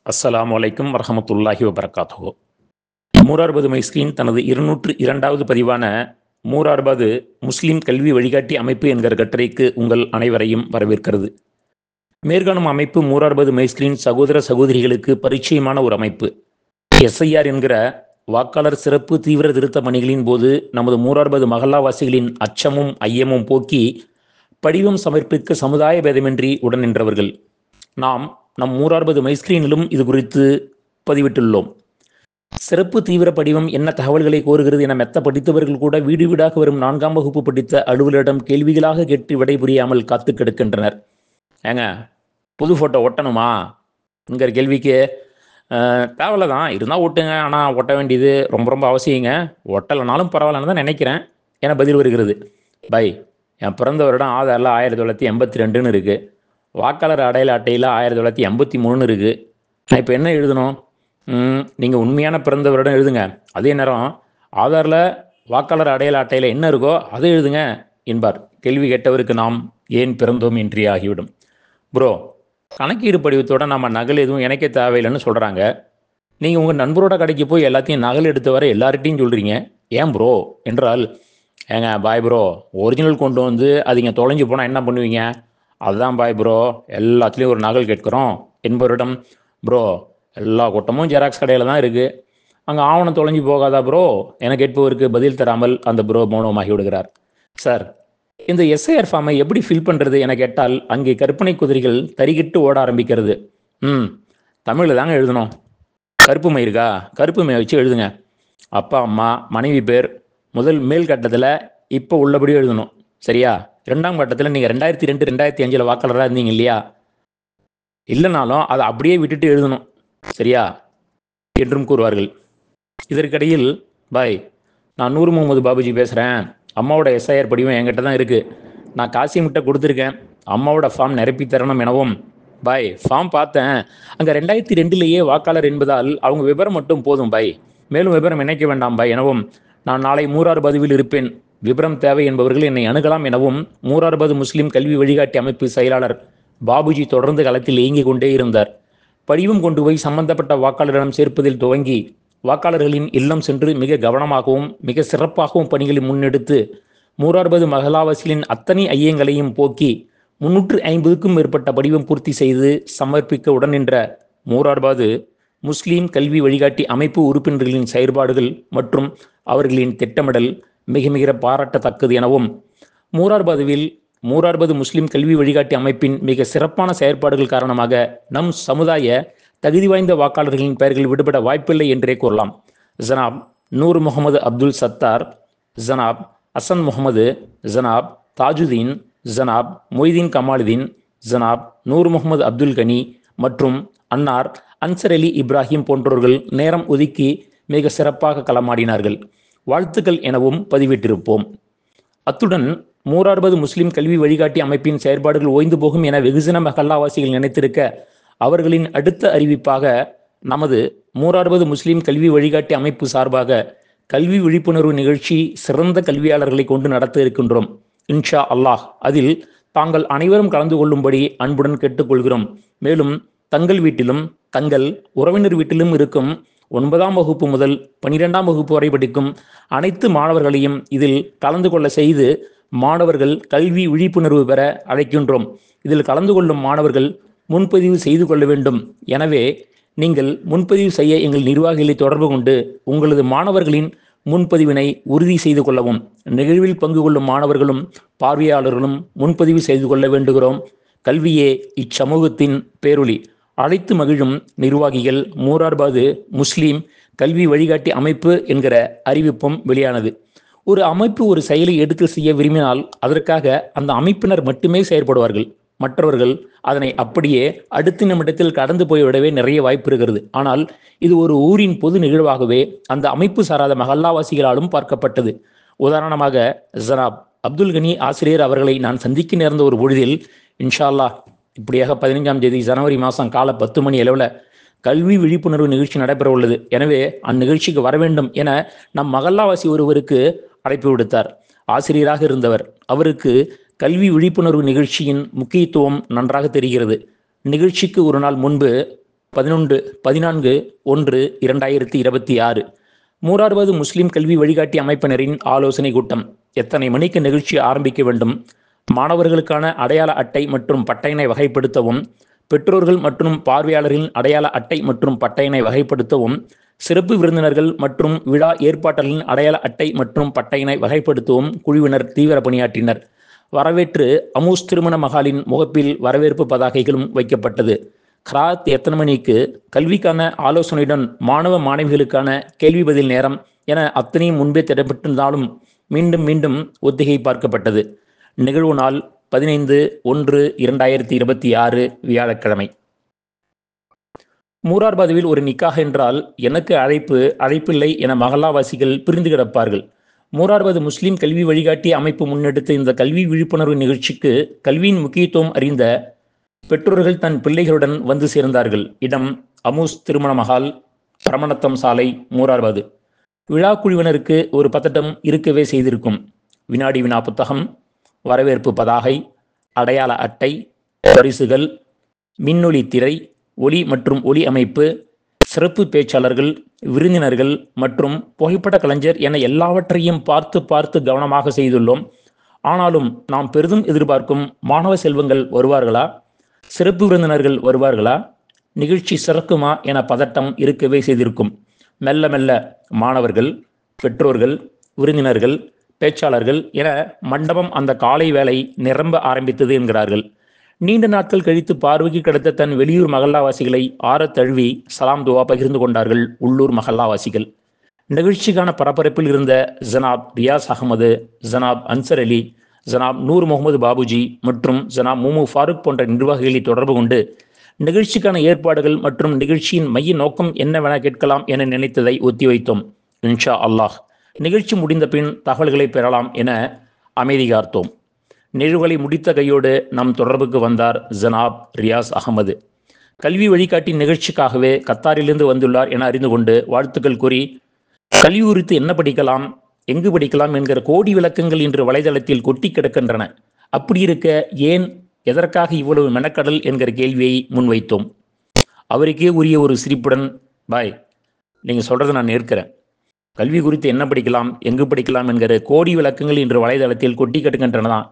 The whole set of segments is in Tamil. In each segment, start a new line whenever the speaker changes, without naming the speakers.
அஸ்ஸலாமு அலைக்கும் வரஹமத்துல்லாஹி வபரகாத்துஹு மூரார்பது மைஸ்கிரீன் தனது இருநூற்று இரண்டாவது பதிவான மூரார்பது முஸ்லிம் கல்வி வழிகாட்டி அமைப்பு என்கிற கட்டுரைக்கு உங்கள் அனைவரையும் வரவேற்கிறது மேற்காணும் அமைப்பு மூரார்பது மைஸ்கிரீன் சகோதர சகோதரிகளுக்கு பரிச்சயமான ஒரு அமைப்பு எஸ்ஐஆர் என்கிற வாக்காளர் சிறப்பு தீவிர திருத்த பணிகளின் போது நமது மூரார்பது மகல்லாவாசிகளின் அச்சமும் ஐயமும் போக்கி படிவம் சமர்ப்பிக்க சமுதாய பேதமின்றி உடன் நின்றவர்கள் நாம் நம் மூரார்பது மைஸ்கிரீனிலும் இது குறித்து பதிவிட்டுள்ளோம் சிறப்பு தீவிர படிவம் என்ன தகவல்களை கோருகிறது என மெத்த படித்தவர்கள் கூட வீடு வீடாக வரும் நான்காம் வகுப்பு படித்த அலுவலரிடம் கேள்விகளாக கேட்டு விடை புரியாமல் காத்து கிடக்கின்றனர் ஏங்க புது ஃபோட்டோ ஒட்டணுமா என்கிற கேள்விக்கு அஹ், தேவையில்ல தான் இருந்தால் ஒட்டுங்க ஆனால் ஒட்ட வேண்டியது ரொம்ப ரொம்ப அவசியங்க ஒட்டலைனாலும் பரவாயில்லன்னு தான் நினைக்கிறேன் என பதில் வருகிறது பை என் பிறந்த வருடம் ஆதாரில் ஆயிரத்தி தொள்ளாயிரத்தி எண்பத்தி ரெண்டுன்னு இருக்குது வாக்காளர் அடையாள அட்டையில் ஆயிரத்தி தொள்ளாயிரத்தி எண்பத்தி மூணுன்னு இருக்குது நான் இப்போ என்ன எழுதணும் நீங்கள் உண்மையான பிறந்த வருடம் எழுதுங்க அதே நேரம் ஆதாரில் வாக்காளர் அடையாள அட்டையில் என்ன இருக்கோ அதை எழுதுங்க என்பார் கேள்வி கேட்டவருக்கு நாம் ஏன் பிறந்தோம் என்றே ஆகிவிடும் ப்ரோ கணக்கீடு படிவத்தோட நம்ம நகல் எதுவும் இணைக்க தேவையில்லைன்னு சொல்கிறாங்க நீங்கள் உங்கள் நண்பரோட கடைக்கு போய் எல்லாத்தையும் நகல் எடுத்து வர எல்லார்கிட்டையும் சொல்கிறீங்க ஏன் ப்ரோ என்றால் ஏங்க பாய் ப்ரோ ஒரிஜினல் கொண்டு வந்து அது இங்கே தொலைஞ்சு போனால் என்ன பண்ணுவீங்க அதுதான் பாய் ப்ரோ எல்லாத்துலேயும் ஒரு நகல் கேட்குறோம் என்பவரிடம் ப்ரோ எல்லா கூட்டமும் ஜெராக்ஸ் கடையில் தான் இருக்குது அங்கே ஆவணம் தொலைஞ்சு போகாதா ப்ரோ என கேட்பவருக்கு பதில் தராமல் அந்த ப்ரோ மௌனமாகி விடுகிறார் சார் இந்த எஸ்ஐஆர் ஃபார்மை எப்படி ஃபில் பண்ணுறது என கேட்டால் அங்கே கற்பனை குதிரைகள் தறிகிட்டு ஓட ஆரம்பிக்கிறது ம் தமிழில் தாங்க எழுதணும் கருப்பு மை இருக்கா கருப்பு மை வச்சு எழுதுங்க அப்பா அம்மா மனைவி பேர் முதல் மேல் கட்டத்தில் இப்போ உள்ளபடி எழுதணும் சரியா ரெண்டாம் கட்டத்தில் நீங்கள் ரெண்டாயிரத்தி ரெண்டு ரெண்டாயிரத்தி அஞ்சில் வாக்காளராக இருந்தீங்க இல்லையா இல்லைனாலும் அதை அப்படியே விட்டுட்டு எழுதணும் சரியா என்றும் கூறுவார்கள் இதற்கிடையில் பாய் நான் நூறு முகமது பாபுஜி பேசுகிறேன் அம்மாவோட எஸ்ஐஆர் படிவம் என்கிட்ட தான் இருக்குது நான் காசிமிட்ட கொடுத்துருக்கேன் அம்மாவோட ஃபார்ம் நிரப்பி தரணும் எனவும் பாய் ஃபார்ம் பார்த்தேன் அங்கே ரெண்டாயிரத்தி ரெண்டுலேயே வாக்காளர் என்பதால் அவங்க விவரம் மட்டும் போதும் பாய் மேலும் விவரம் இணைக்க வேண்டாம் பாய் எனவும் நான் நாளை மூராறு பதிவில் இருப்பேன் விவரம் தேவை என்பவர்கள் என்னை அணுகலாம் எனவும் மூராறுபது முஸ்லிம் கல்வி வழிகாட்டி அமைப்பு செயலாளர் பாபுஜி தொடர்ந்து களத்தில் இயங்கிக் கொண்டே இருந்தார் படிவம் கொண்டு போய் சம்பந்தப்பட்ட வாக்காளரிடம் சேர்ப்பதில் துவங்கி வாக்காளர்களின் இல்லம் சென்று மிக கவனமாகவும் மிக சிறப்பாகவும் பணிகளை முன்னெடுத்து மூராறுபது மகளாவாசிகளின் அத்தனை ஐயங்களையும் போக்கி முன்னூற்று ஐம்பதுக்கும் மேற்பட்ட படிவம் பூர்த்தி செய்து சமர்ப்பிக்க உடன் நின்ற மூரார்பாது முஸ்லீம் கல்வி வழிகாட்டி அமைப்பு உறுப்பினர்களின் செயற்பாடுகள் மற்றும் அவர்களின் திட்டமிடல் மிக மிக பாராட்டத்தக்கது எனவும் மூரார்பாதுவில் மூரார்பது முஸ்லிம் கல்வி வழிகாட்டி அமைப்பின் மிக சிறப்பான செயற்பாடுகள் காரணமாக நம் சமுதாய தகுதி வாய்ந்த வாக்காளர்களின் பெயர்கள் விடுபட வாய்ப்பில்லை என்றே கூறலாம் ஜனாப் நூர் முகமது அப்துல் சத்தார் ஜனாப் அசன் முகமது ஜனாப் தாஜுதீன் ஜனாப் மொய்தீன் கமாலுதீன் ஜனாப் நூர் முகமது அப்துல் கனி மற்றும் அன்னார் அன்சர் அலி இப்ராஹிம் போன்றோர்கள் நேரம் ஒதுக்கி மிக சிறப்பாக களமாடினார்கள் வாழ்த்துக்கள் எனவும் பதிவிட்டிருப்போம் அத்துடன் மூரார்பது முஸ்லிம் கல்வி வழிகாட்டி அமைப்பின் செயற்பாடுகள் ஓய்ந்து போகும் என வெகுஜன மகல்லாவாசிகள் நினைத்திருக்க அவர்களின் அடுத்த அறிவிப்பாக நமது மூரார்பது முஸ்லிம் கல்வி வழிகாட்டி அமைப்பு சார்பாக கல்வி விழிப்புணர்வு நிகழ்ச்சி சிறந்த கல்வியாளர்களை கொண்டு நடத்த இருக்கின்றோம் இன்ஷா அல்லாஹ் அதில் தாங்கள் அனைவரும் கலந்து கொள்ளும்படி அன்புடன் கேட்டுக்கொள்கிறோம் மேலும் தங்கள் வீட்டிலும் தங்கள் உறவினர் வீட்டிலும் இருக்கும் ஒன்பதாம் வகுப்பு முதல் பனிரெண்டாம் வகுப்பு வரை படிக்கும் அனைத்து மாணவர்களையும் இதில் கலந்து கொள்ள செய்து மாணவர்கள் கல்வி விழிப்புணர்வு பெற அழைக்கின்றோம் இதில் கலந்து கொள்ளும் மாணவர்கள் முன்பதிவு செய்து கொள்ள வேண்டும் எனவே நீங்கள் முன்பதிவு செய்ய எங்கள் நிர்வாகிகளை தொடர்பு கொண்டு உங்களது மாணவர்களின் முன்பதிவினை உறுதி செய்து கொள்ளவும் நிகழ்வில் பங்கு கொள்ளும் மாணவர்களும் பார்வையாளர்களும் முன்பதிவு செய்து கொள்ள வேண்டுகிறோம் கல்வியே இச்சமூகத்தின் பேரொளி அழைத்து மகிழும் நிர்வாகிகள் மூரார்பாது முஸ்லீம் கல்வி வழிகாட்டி அமைப்பு என்கிற அறிவிப்பும் வெளியானது ஒரு அமைப்பு ஒரு செயலை எடுத்து செய்ய விரும்பினால் அதற்காக அந்த அமைப்பினர் மட்டுமே செயற்படுவார்கள் மற்றவர்கள் அதனை அப்படியே அடுத்த நிமிடத்தில் கடந்து போய்விடவே நிறைய வாய்ப்பு இருக்கிறது ஆனால் இது ஒரு ஊரின் பொது நிகழ்வாகவே அந்த அமைப்பு சாராத மகல்லாவாசிகளாலும் பார்க்கப்பட்டது உதாரணமாக ஜனாப் அப்துல் கனி ஆசிரியர் அவர்களை நான் சந்திக்க நேர்ந்த ஒரு பொழுதில் இன்ஷா அல்லாஹ் இப்படியாக பதினைஞ்சாம் தேதி ஜனவரி மாதம் காலை பத்து மணி அளவில் கல்வி விழிப்புணர்வு நிகழ்ச்சி நடைபெற உள்ளது எனவே அந்நிகழ்ச்சிக்கு வர வேண்டும் என நம் மகல்லாவாசி ஒருவருக்கு அழைப்பு விடுத்தார் ஆசிரியராக இருந்தவர் அவருக்கு கல்வி விழிப்புணர்வு நிகழ்ச்சியின் முக்கியத்துவம் நன்றாக தெரிகிறது நிகழ்ச்சிக்கு ஒரு நாள் முன்பு பதினொன்று பதினான்கு ஒன்று இரண்டாயிரத்தி இருபத்தி ஆறு மூன்றாவது முஸ்லிம் கல்வி வழிகாட்டி அமைப்பினரின் ஆலோசனை கூட்டம் எத்தனை மணிக்கு நிகழ்ச்சி ஆரம்பிக்க வேண்டும் மாணவர்களுக்கான அடையாள அட்டை மற்றும் பட்டையினை வகைப்படுத்தவும் பெற்றோர்கள் மற்றும் பார்வையாளர்களின் அடையாள அட்டை மற்றும் பட்டையினை வகைப்படுத்தவும் சிறப்பு விருந்தினர்கள் மற்றும் விழா ஏற்பாட்டாளர்களின் அடையாள அட்டை மற்றும் பட்டையினை வகைப்படுத்தவும் குழுவினர் தீவிர பணியாற்றினர் வரவேற்று அமூஸ் திருமண மகாலின் முகப்பில் வரவேற்பு பதாகைகளும் வைக்கப்பட்டது கிராத் எத்தனை மணிக்கு கல்விக்கான ஆலோசனையுடன் மாணவ மாணவிகளுக்கான கேள்வி பதில் நேரம் என அத்தனையும் முன்பே திட்டமிட்டிருந்தாலும் மீண்டும் மீண்டும் ஒத்திகை பார்க்கப்பட்டது நிகழ்வு நாள் பதினைந்து ஒன்று இரண்டாயிரத்தி இருபத்தி ஆறு வியாழக்கிழமை மூரார்பாதுவில் ஒரு நிக்காக என்றால் எனக்கு அழைப்பு அழைப்பில்லை என மகளாவாசிகள் பிரிந்து கிடப்பார்கள் மூரார்பாது முஸ்லிம் கல்வி வழிகாட்டி அமைப்பு முன்னெடுத்த இந்த கல்வி விழிப்புணர்வு நிகழ்ச்சிக்கு கல்வியின் முக்கியத்துவம் அறிந்த பெற்றோர்கள் தன் பிள்ளைகளுடன் வந்து சேர்ந்தார்கள் இடம் அமூஸ் திருமண மகால் பிரமணத்தம் சாலை மூரார்பாது விழா குழுவினருக்கு ஒரு பதட்டம் இருக்கவே செய்திருக்கும் வினாடி வினா புத்தகம் வரவேற்பு பதாகை அடையாள அட்டை பரிசுகள் மின்னொளி திரை ஒளி மற்றும் ஒளி அமைப்பு சிறப்பு பேச்சாளர்கள் விருந்தினர்கள் மற்றும் புகைப்பட கலைஞர் என எல்லாவற்றையும் பார்த்து பார்த்து கவனமாக செய்துள்ளோம் ஆனாலும் நாம் பெரிதும் எதிர்பார்க்கும் மாணவ செல்வங்கள் வருவார்களா சிறப்பு விருந்தினர்கள் வருவார்களா நிகழ்ச்சி சிறக்குமா என பதட்டம் இருக்கவே செய்திருக்கும் மெல்ல மெல்ல மாணவர்கள் பெற்றோர்கள் விருந்தினர்கள் பேச்சாளர்கள் என மண்டபம் அந்த காலை வேலை நிரம்ப ஆரம்பித்தது என்கிறார்கள் நீண்ட நாட்கள் கழித்து பார்வைக்கு கிடைத்த தன் வெளியூர் மகல்லாவாசிகளை ஆற தழுவி சலாம் துவா பகிர்ந்து கொண்டார்கள் உள்ளூர் மகல்லாவாசிகள் நிகழ்ச்சிக்கான பரபரப்பில் இருந்த ஜனாப் ரியாஸ் அகமது ஜனாப் அன்சர் அலி ஜனாப் நூர் முகமது பாபுஜி மற்றும் ஜனாப் முமு ஃபாரூக் போன்ற நிர்வாகிகளை தொடர்பு கொண்டு நிகழ்ச்சிக்கான ஏற்பாடுகள் மற்றும் நிகழ்ச்சியின் மைய நோக்கம் என்னவென கேட்கலாம் என நினைத்ததை ஒத்திவைத்தோம் இன்ஷா அல்லாஹ் நிகழ்ச்சி முடிந்த பின் தகவல்களை பெறலாம் என அமைதி காத்தோம் நிகழ்வுகளை முடித்த கையோடு நம் தொடர்புக்கு வந்தார் ஜனாப் ரியாஸ் அகமது கல்வி வழிகாட்டி நிகழ்ச்சிக்காகவே கத்தாரிலிருந்து வந்துள்ளார் என அறிந்து கொண்டு வாழ்த்துக்கள் கூறி கல்வி குறித்து என்ன படிக்கலாம் எங்கு படிக்கலாம் என்கிற கோடி விளக்கங்கள் இன்று வலைதளத்தில் கொட்டி கிடக்கின்றன அப்படி இருக்க ஏன் எதற்காக இவ்வளவு மெனக்கடல் என்கிற கேள்வியை முன்வைத்தோம் அவருக்கே உரிய ஒரு சிரிப்புடன் பாய் நீங்கள் சொல்கிறத நான் ஏற்கிறேன் கல்வி குறித்து என்ன படிக்கலாம் எங்கு படிக்கலாம் என்கிற கோடி விளக்கங்கள் இன்று வலைதளத்தில் கொட்டி கட்டுகின்றனதான்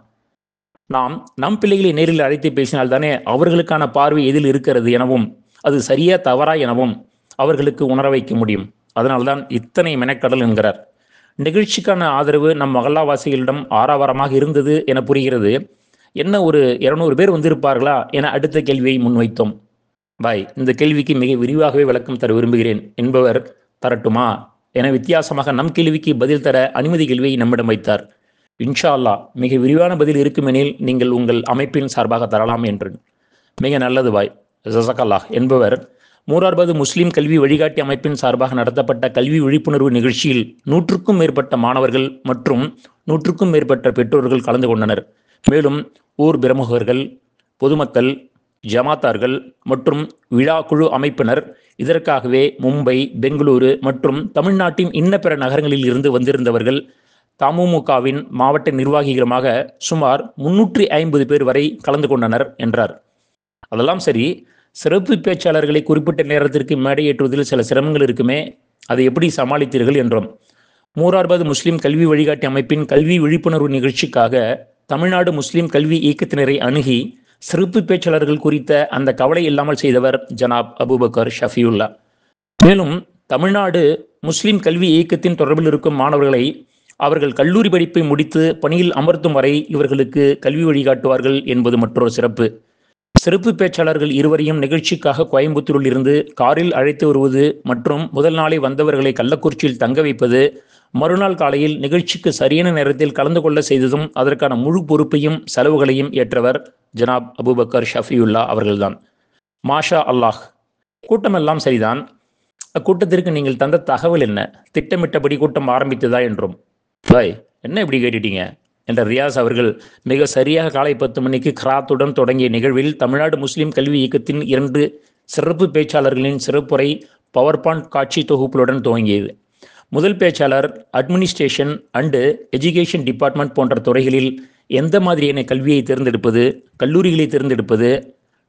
நாம் நம் பிள்ளைகளை நேரில் அழைத்து பேசினால் தானே அவர்களுக்கான பார்வை எதில் இருக்கிறது எனவும் அது சரியா தவறா எனவும் அவர்களுக்கு உணர வைக்க முடியும் அதனால்தான் இத்தனை மெனக்கடல் என்கிறார் நிகழ்ச்சிக்கான ஆதரவு நம் மகல்லாவாசிகளிடம் ஆரவாரமாக இருந்தது என புரிகிறது என்ன ஒரு இருநூறு பேர் வந்திருப்பார்களா என அடுத்த கேள்வியை முன்வைத்தோம் பாய் இந்த கேள்விக்கு மிக விரிவாகவே விளக்கம் தர விரும்புகிறேன் என்பவர் தரட்டுமா என வித்தியாசமாக நம் கேள்விக்கு பதில் தர அனுமதி கேள்வியை நம்மிடம் வைத்தார் இன்ஷா அல்லா மிக விரிவான பதில் இருக்குமெனில் நீங்கள் உங்கள் அமைப்பின் சார்பாக தரலாம் என்று மிக நல்லது பாய் ஜசகல்லாஹ் என்பவர் மூரார்பது முஸ்லிம் கல்வி வழிகாட்டி அமைப்பின் சார்பாக நடத்தப்பட்ட கல்வி விழிப்புணர்வு நிகழ்ச்சியில் நூற்றுக்கும் மேற்பட்ட மாணவர்கள் மற்றும் நூற்றுக்கும் மேற்பட்ட பெற்றோர்கள் கலந்து கொண்டனர் மேலும் ஊர் பிரமுகர்கள் பொதுமக்கள் ஜமாத்தார்கள் மற்றும் விழா குழு அமைப்பினர் இதற்காகவே மும்பை பெங்களூரு மற்றும் தமிழ்நாட்டின் இன்ன பிற நகரங்களில் இருந்து வந்திருந்தவர்கள் தமுமுகவின் மாவட்ட நிர்வாகிகளுமாக சுமார் முன்னூற்றி ஐம்பது பேர் வரை கலந்து கொண்டனர் என்றார் அதெல்லாம் சரி சிறப்பு பேச்சாளர்களை குறிப்பிட்ட நேரத்திற்கு மேடையேற்றுவதில் சில சிரமங்கள் இருக்குமே அதை எப்படி சமாளித்தீர்கள் என்றோம் மூரார்பாது முஸ்லிம் கல்வி வழிகாட்டி அமைப்பின் கல்வி விழிப்புணர்வு நிகழ்ச்சிக்காக தமிழ்நாடு முஸ்லிம் கல்வி இயக்கத்தினரை அணுகி சிறப்பு பேச்சாளர்கள் குறித்த அந்த கவலை இல்லாமல் செய்தவர் ஜனாப் அபுபக்கர் ஷஃபியுல்லா மேலும் தமிழ்நாடு முஸ்லிம் கல்வி இயக்கத்தின் தொடர்பில் இருக்கும் மாணவர்களை அவர்கள் கல்லூரி படிப்பை முடித்து பணியில் அமர்த்தும் வரை இவர்களுக்கு கல்வி வழிகாட்டுவார்கள் என்பது மற்றொரு சிறப்பு சிறப்பு பேச்சாளர்கள் இருவரையும் நிகழ்ச்சிக்காக கோயம்புத்தூரில் இருந்து காரில் அழைத்து வருவது மற்றும் முதல் நாளை வந்தவர்களை கள்ளக்குறிச்சியில் தங்க வைப்பது மறுநாள் காலையில் நிகழ்ச்சிக்கு சரியான நேரத்தில் கலந்து கொள்ள செய்ததும் அதற்கான முழு பொறுப்பையும் செலவுகளையும் ஏற்றவர் ஜனாப் அபுபக்கர் ஷஃபியுல்லா அவர்கள்தான் மாஷா அல்லாஹ் கூட்டமெல்லாம் சரிதான் அக்கூட்டத்திற்கு நீங்கள் தந்த தகவல் என்ன திட்டமிட்டபடி கூட்டம் ஆரம்பித்ததா என்றும் பாய் என்ன இப்படி கேட்டுட்டீங்க என்ற ரியாஸ் அவர்கள் மிக சரியாக காலை பத்து மணிக்கு கிராத்துடன் தொடங்கிய நிகழ்வில் தமிழ்நாடு முஸ்லிம் கல்வி இயக்கத்தின் இரண்டு சிறப்பு பேச்சாளர்களின் சிறப்புரை பவர் பாயிண்ட் காட்சி தொகுப்புடன் துவங்கியது முதல் பேச்சாளர் அட்மினிஸ்ட்ரேஷன் அண்டு எஜுகேஷன் டிபார்ட்மெண்ட் போன்ற துறைகளில் எந்த மாதிரியான கல்வியை தேர்ந்தெடுப்பது கல்லூரிகளை தேர்ந்தெடுப்பது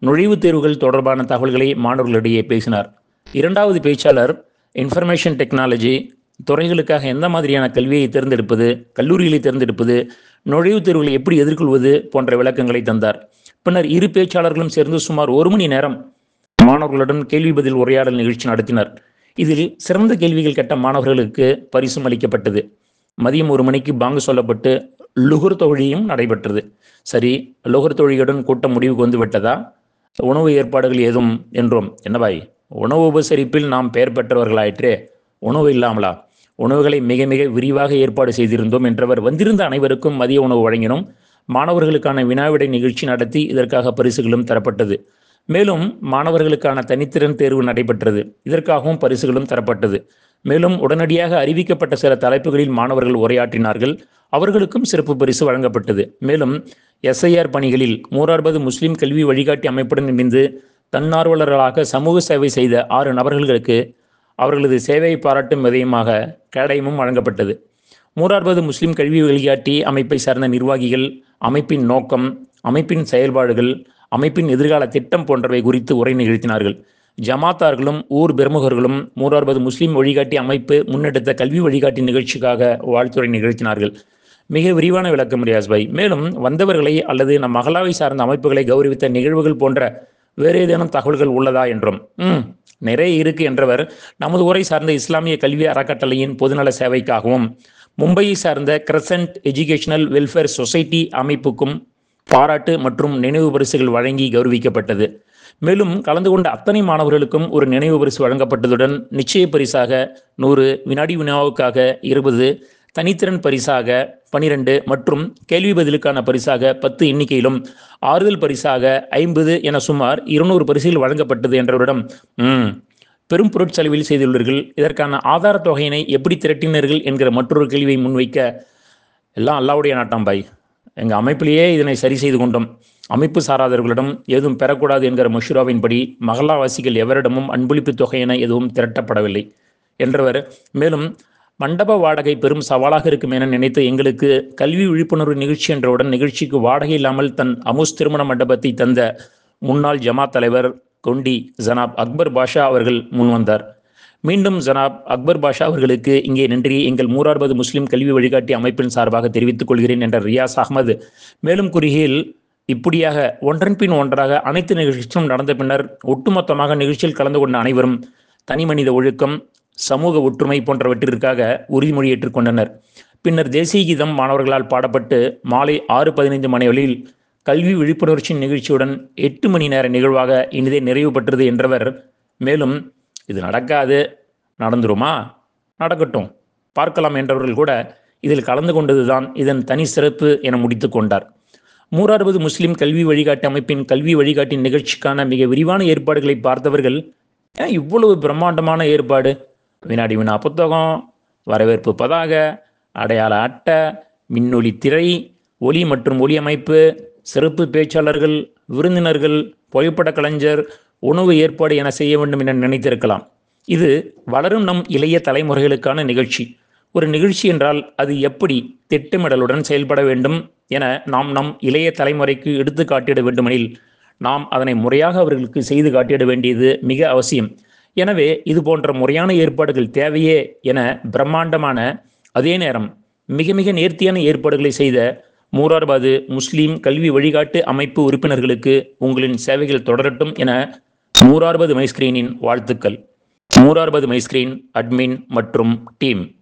நுழைவுத் தேர்வுகள் தொடர்பான தகவல்களை மாணவர்களிடையே பேசினார் இரண்டாவது பேச்சாளர் இன்ஃபர்மேஷன் டெக்னாலஜி துறைகளுக்காக எந்த மாதிரியான கல்வியை தேர்ந்தெடுப்பது கல்லூரிகளை தேர்ந்தெடுப்பது நுழைவுத் தேர்வுகளை எப்படி எதிர்கொள்வது போன்ற விளக்கங்களை தந்தார் பின்னர் இரு பேச்சாளர்களும் சேர்ந்து சுமார் ஒரு மணி நேரம் மாணவர்களுடன் கேள்வி பதில் உரையாடல் நிகழ்ச்சி நடத்தினர் இதில் சிறந்த கேள்விகள் கேட்ட மாணவர்களுக்கு பரிசும் அளிக்கப்பட்டது மதியம் ஒரு மணிக்கு பாங்கு சொல்லப்பட்டு லுகுர் தொழியும் நடைபெற்றது சரி லுகுர் தொழியுடன் கூட்டம் முடிவுக்கு வந்து விட்டதா உணவு ஏற்பாடுகள் ஏதும் என்றோம் என்னவாய் உணவு உபசரிப்பில் நாம் பெயர் பெற்றவர்களாயிற்றே உணவு இல்லாமலா உணவுகளை மிக மிக விரிவாக ஏற்பாடு செய்திருந்தோம் என்றவர் வந்திருந்த அனைவருக்கும் மதிய உணவு வழங்கினோம் மாணவர்களுக்கான வினாவிடை நிகழ்ச்சி நடத்தி இதற்காக பரிசுகளும் தரப்பட்டது மேலும் மாணவர்களுக்கான தனித்திறன் தேர்வு நடைபெற்றது இதற்காகவும் பரிசுகளும் தரப்பட்டது மேலும் உடனடியாக அறிவிக்கப்பட்ட சில தலைப்புகளில் மாணவர்கள் உரையாற்றினார்கள் அவர்களுக்கும் சிறப்பு பரிசு வழங்கப்பட்டது மேலும் எஸ்ஐஆர் பணிகளில் மூரார்பது முஸ்லிம் கல்வி வழிகாட்டி அமைப்புடன் இணைந்து தன்னார்வலர்களாக சமூக சேவை செய்த ஆறு நபர்களுக்கு அவர்களது சேவையை பாராட்டும் விதயமாக கேடயமும் வழங்கப்பட்டது மூரார்பது முஸ்லிம் கல்வி வழிகாட்டி அமைப்பை சார்ந்த நிர்வாகிகள் அமைப்பின் நோக்கம் அமைப்பின் செயல்பாடுகள் அமைப்பின் எதிர்கால திட்டம் போன்றவை குறித்து உரை நிகழ்த்தினார்கள் ஜமாத்தார்களும் ஊர் பிரமுகர்களும் மூரார்பது முஸ்லிம் வழிகாட்டி அமைப்பு முன்னெடுத்த கல்வி வழிகாட்டி நிகழ்ச்சிக்காக வாழ்த்துறை நிகழ்த்தினார்கள் மிக விரிவான விளக்கம் ரியாஸ் பாய் மேலும் வந்தவர்களை அல்லது நம் மகளாவை சார்ந்த அமைப்புகளை கௌரவித்த நிகழ்வுகள் போன்ற வேறு ஏதேனும் தகவல்கள் உள்ளதா என்றும் ம் நிறைய இருக்கு என்றவர் நமது உரை சார்ந்த இஸ்லாமிய கல்வி அறக்கட்டளையின் பொதுநல சேவைக்காகவும் மும்பையை சார்ந்த கிரசன்ட் எஜுகேஷனல் வெல்ஃபேர் சொசைட்டி அமைப்புக்கும் பாராட்டு மற்றும் நினைவு பரிசுகள் வழங்கி கௌரவிக்கப்பட்டது மேலும் கலந்து கொண்ட அத்தனை மாணவர்களுக்கும் ஒரு நினைவு பரிசு வழங்கப்பட்டதுடன் நிச்சய பரிசாக நூறு வினாடி வினாவுக்காக இருபது தனித்திறன் பரிசாக பனிரெண்டு மற்றும் கேள்வி பதிலுக்கான பரிசாக பத்து எண்ணிக்கையிலும் ஆறுதல் பரிசாக ஐம்பது என சுமார் இருநூறு பரிசுகள் வழங்கப்பட்டது என்றவரிடம் ம் பெரும் பொருட்செலவில் செய்துள்ளீர்கள் இதற்கான ஆதார தொகையினை எப்படி திரட்டினீர்கள் என்கிற மற்றொரு கேள்வியை முன்வைக்க எல்லாம் அல்லாவுடைய நாட்டாம் பாய் எங்கள் அமைப்பிலேயே இதனை சரி செய்து கொண்டோம் அமைப்பு சாராதவர்களிடம் ஏதும் பெறக்கூடாது என்கிற மஷூராவின்படி மகளாவாசிகள் எவரிடமும் அன்பளிப்பு தொகையென எதுவும் திரட்டப்படவில்லை என்றவர் மேலும் மண்டப வாடகை பெரும் சவாலாக இருக்கும் என நினைத்த எங்களுக்கு கல்வி விழிப்புணர்வு நிகழ்ச்சி என்றவுடன் நிகழ்ச்சிக்கு வாடகை இல்லாமல் தன் அமுஸ் திருமண மண்டபத்தை தந்த முன்னாள் ஜமாத் தலைவர் கொண்டி ஜனாப் அக்பர் பாஷா அவர்கள் முன்வந்தார் மீண்டும் ஜனாப் அக்பர் பாஷா அவர்களுக்கு இங்கே நன்றி எங்கள் மூரார்பது முஸ்லிம் கல்வி வழிகாட்டி அமைப்பின் சார்பாக தெரிவித்துக் கொள்கிறேன் என்ற ரியாஸ் அகமது மேலும் கூறுகையில் இப்படியாக ஒன்றன் பின் ஒன்றாக அனைத்து நிகழ்ச்சியும் நடந்த பின்னர் ஒட்டுமொத்தமாக நிகழ்ச்சியில் கலந்து கொண்ட அனைவரும் தனி மனித ஒழுக்கம் சமூக ஒற்றுமை போன்றவற்றிற்காக உறுதிமொழி ஏற்றுக்கொண்டனர் பின்னர் தேசிய கீதம் மாணவர்களால் பாடப்பட்டு மாலை ஆறு பதினைந்து மணிகளில் கல்வி விழிப்புணர்ச்சி நிகழ்ச்சியுடன் எட்டு மணி நேர நிகழ்வாக இனிதே நிறைவு பெற்றது என்றவர் மேலும் இது நடக்காது நடந்துருமா நடக்கட்டும் பார்க்கலாம் என்றவர்கள் கூட இதில் கலந்து கொண்டதுதான் இதன் தனி சிறப்பு என முடித்து கொண்டார் மூராறுபது முஸ்லிம் கல்வி வழிகாட்டு அமைப்பின் கல்வி வழிகாட்டி நிகழ்ச்சிக்கான மிக விரிவான ஏற்பாடுகளை பார்த்தவர்கள் ஏன் இவ்வளவு பிரம்மாண்டமான ஏற்பாடு வினாடி வினா புத்தகம் வரவேற்பு பதாக அடையாள அட்டை மின்னொலி திரை ஒலி மற்றும் ஒலி அமைப்பு சிறப்பு பேச்சாளர்கள் விருந்தினர்கள் புகைப்பட கலைஞர் உணவு ஏற்பாடு என செய்ய வேண்டும் என நினைத்திருக்கலாம் இது வளரும் நம் இளைய தலைமுறைகளுக்கான நிகழ்ச்சி ஒரு நிகழ்ச்சி என்றால் அது எப்படி திட்டமிடலுடன் செயல்பட வேண்டும் என நாம் நம் இளைய தலைமுறைக்கு எடுத்து காட்டிட வேண்டுமெனில் நாம் அதனை முறையாக அவர்களுக்கு செய்து காட்டிட வேண்டியது மிக அவசியம் எனவே இது போன்ற முறையான ஏற்பாடுகள் தேவையே என பிரம்மாண்டமான அதே நேரம் மிக மிக நேர்த்தியான ஏற்பாடுகளை செய்த மூரார்பாது முஸ்லீம் கல்வி வழிகாட்டு அமைப்பு உறுப்பினர்களுக்கு உங்களின் சேவைகள் தொடரட்டும் என மூரார்பது மைஸ்கிரீனின் வாழ்த்துக்கள் மூரார்பது மைஸ்கிரீன் அட்மின் மற்றும் டீம்